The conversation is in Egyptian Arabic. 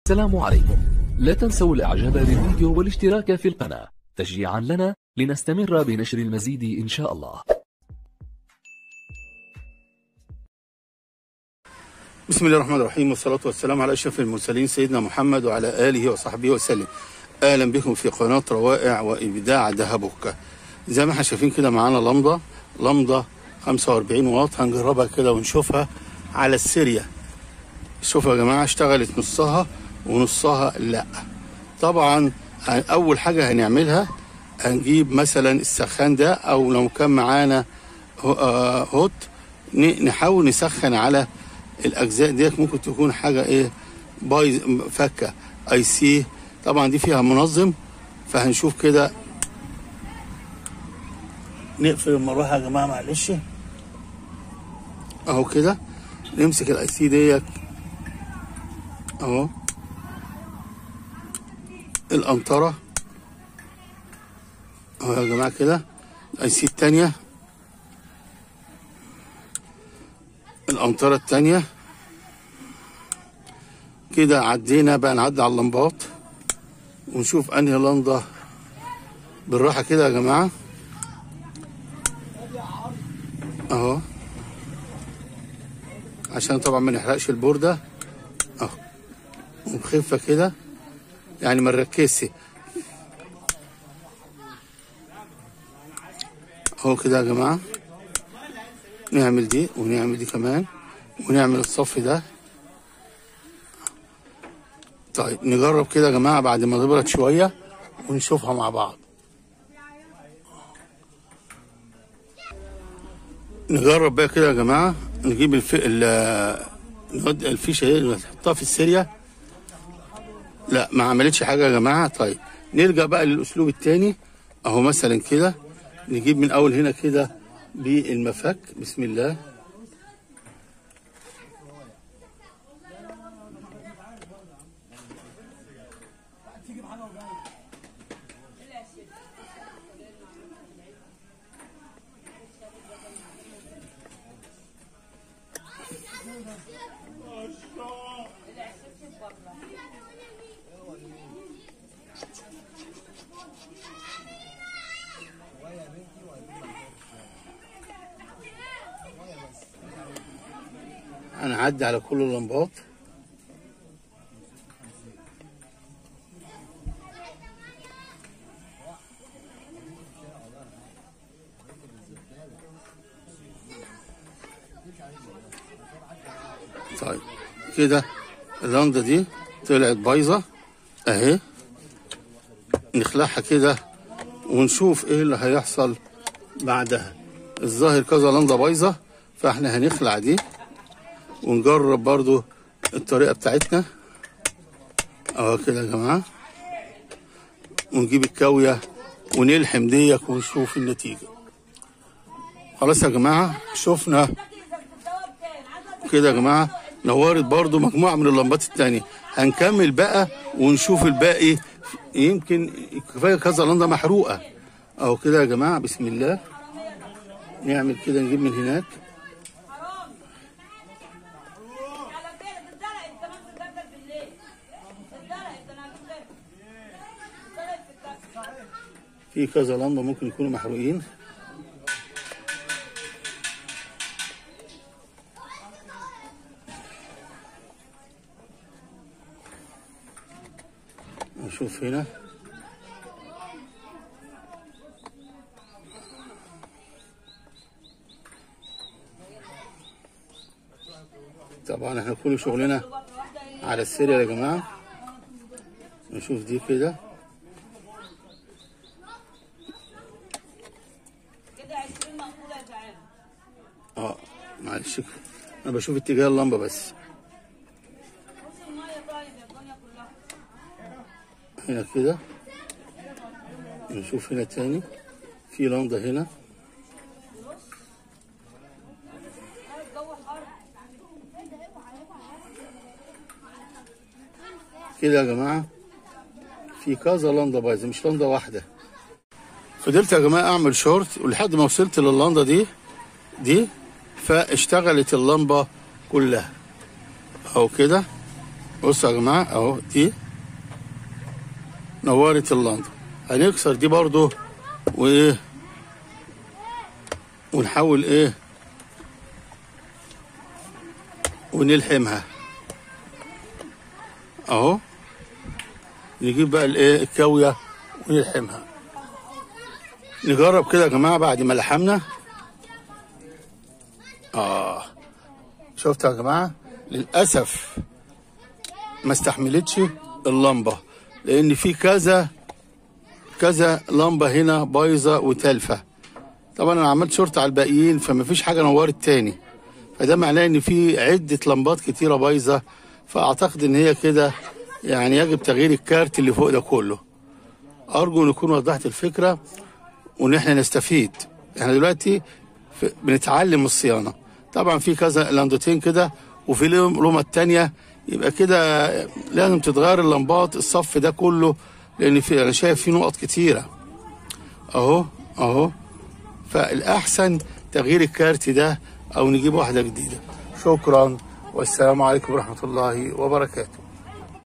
السلام عليكم لا تنسوا الاعجاب بالفيديو والاشتراك في القناة تشجيعا لنا لنستمر بنشر المزيد ان شاء الله بسم الله الرحمن الرحيم والصلاة والسلام على أشرف المرسلين سيدنا محمد وعلى آله وصحبه وسلم أهلا بكم في قناة روائع وإبداع دهبك زي ما احنا شايفين كده معانا لمضة لمضة 45 واط هنجربها كده ونشوفها على السيريا شوفوا يا جماعة اشتغلت نصها ونصها لا طبعا أول حاجة هنعملها هنجيب مثلا السخان ده أو لو كان معانا هو- آه، هوت ن- نحاول نسخن على الاجزاء ديت ممكن تكون حاجه ايه بايظ فكه اي سي طبعا دي فيها منظم فهنشوف كده نقفل المروحه يا جماعه معلش اهو كده نمسك الاي سي ديت اهو القنطره اهو يا جماعه كده الاي سي التانيه الأمطار التانية كده عدينا بقى نعدي على اللمبات ونشوف أنهي لنضة بالراحة كده يا جماعة أهو عشان طبعا ما نحرقش البوردة أهو وبخفة كده يعني ما نركزش أهو كده يا جماعة نعمل دي ونعمل دي كمان ونعمل الصف ده طيب نجرب كده يا جماعة بعد ما تبرد شوية ونشوفها مع بعض نجرب بقى كده يا جماعة نجيب الف... ال... نود الفيشة دي نحطها في السيريا لا ما عملتش حاجة يا جماعة طيب نرجع بقى للأسلوب التاني أهو مثلا كده نجيب من أول هنا كده بالمفك بسم الله هنعدي على كل اللمبات طيب كده اللنده دي طلعت بايظه اهي نخلعها كده ونشوف ايه اللي هيحصل بعدها الظاهر كذا لنده بايظه فاحنا هنخلع دي ونجرب برضو الطريقة بتاعتنا اهو كده يا جماعة ونجيب الكاوية ونلحم ديك ونشوف النتيجة خلاص يا جماعة شفنا كده يا جماعة نورت برضو مجموعة من اللمبات التانية هنكمل بقى ونشوف الباقي يمكن كفاية كذا لنده محروقة اهو كده يا جماعة بسم الله نعمل كده نجيب من هناك على كده اتدلقت كمان في الجردل بالليل اتدلقت انا هجيب غيرها اتدلقت في الجردل في كذا لمبة ممكن يكونوا محروقين نشوف هنا طبعا احنا كل شغلنا على السيريال يا جماعة نشوف دي كده كده 20 مقبوله يا جعان اه معلش انا بشوف اتجاه اللمبه بس بص الميه طيب يا الدنيا كلها هنا كده نشوف هنا تاني في لمبه هنا الجو حر كده يا جماعه في كذا لنده بايظه مش لنده واحده فضلت يا جماعه اعمل شورت ولحد ما وصلت لللنده دي دي فاشتغلت اللمبه كلها اهو كده بصوا يا جماعه اهو دي نورت اللمبه هنكسر دي برضو وايه ونحاول ايه ونلحمها اهو نجيب بقى الايه الكاويه ونلحمها نجرب كده يا جماعه بعد ما لحمنا اه شفتوا يا جماعه للاسف ما استحملتش اللمبه لان في كذا كذا لمبه هنا بايظه وتالفه طبعا انا عملت شرطه على الباقيين فما فيش حاجه نورت تاني فده معناه ان في عده لمبات كتيره بايظه فاعتقد ان هي كده يعني يجب تغيير الكارت اللي فوق ده كله ارجو ان اكون وضحت الفكره وان احنا نستفيد احنا دلوقتي في- بنتعلم الصيانه طبعا في كذا لاندوتين كده وفي لهم لومه التانية يبقى كده لازم تتغير اللمبات الصف ده كله لان في انا شايف في نقط كتيره اهو اهو فالاحسن تغيير الكارت ده او نجيب واحده جديده شكرا والسلام عليكم ورحمه الله وبركاته